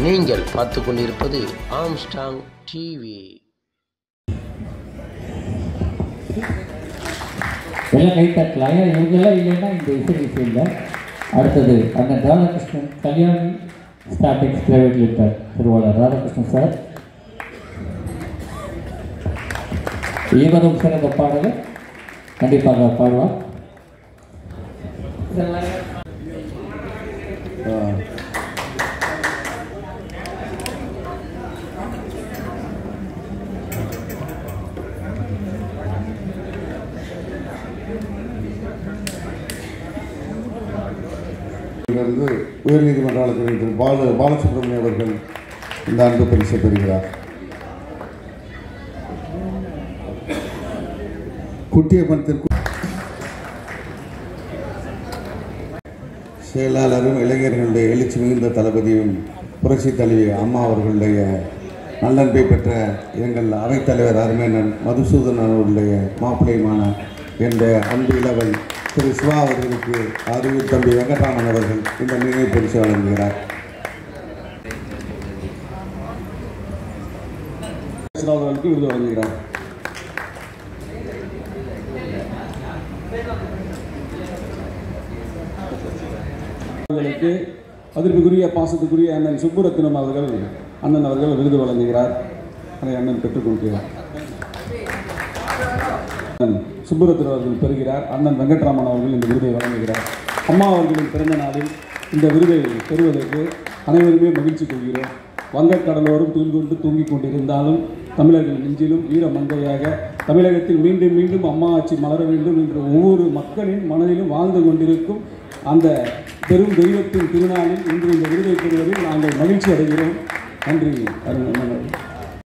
நீங்கள் பார்த்து கொண்டிருப்பது ஆம்ஸ்டாங் டிவி எல்லாம் கை தட்டலாம் ஏன்னா இவங்கெல்லாம் இல்லைன்னா இந்த இசை விஷயம் அடுத்தது அந்த Radhakrishnan Kalyani startings private limited திருவாளர் ராதாகிருஷ்ணன் சார் ஈவரும் சிறந்த பாடலை கண்டிப்பாக பாடுவார் இருந்து உயர்நீதிமன்ற வழக்கறிஞர் திரு பால பாலசுப்ரமணியம் அவர்கள் இந்த அன்பு பரிசை பெறுகிறார் குட்டியம்மன் திருக்கு செயலாளரும் இளைஞர்களுடைய எழுச்சி மிகுந்த தளபதியும் புரட்சி தலைவி அம்மா அவர்களுடைய நல்லன்பை பெற்ற எங்கள் அவைத்தலைவர் அருமையனன் மதுசூதனன் அவர்களுடைய மாப்பிள்ளையுமான என்ற அன்பு இளவல் திரு சிவா அவர்களுக்கு அறிவியல் தம்பி வெங்கட்ராமன் அவர்கள் இந்த நினைவு பரிசு வழங்குகிறார் அவர்களுக்கு விருது வழங்குகிறார் அவர்களுக்கு அதற்குரிய பாசத்துக்குரிய அண்ணன் சுப்புரத்தினம் அவர்கள் அண்ணன் அவர்கள் விருது வழங்குகிறார் அதை அண்ணன் பெற்றுக்கொள்கிறார் அண்ணன் சுப்புரத்தினம் அவர்கள் பெறுகிறார் அண்ணன் வெங்கட்ராமன் அவர்கள் இந்த விருதை வழங்குகிறார் அம்மா அவர்களின் பிறந்த நாளில் இந்த விருதை பெறுவதற்கு அனைவருமே மகிழ்ச்சி கொள்கிறோம் வங்கக்கடலோரம் தூங்கி கொண்டு தூங்கிக் கொண்டிருந்தாலும் தமிழர்கள் நெஞ்சிலும் வீர மங்கையாக தமிழகத்தில் மீண்டும் மீண்டும் அம்மா ஆட்சி மலர வேண்டும் என்று ஒவ்வொரு மக்களின் மனதிலும் வாழ்ந்து கொண்டிருக்கும் அந்த பெரும் தெய்வத்தின் திருநாளில் இன்று இந்த விருதை பெறுவதில் நாங்கள் மகிழ்ச்சி அடைகிறோம் நன்றி அருண் அண்ணன் அவர்கள்.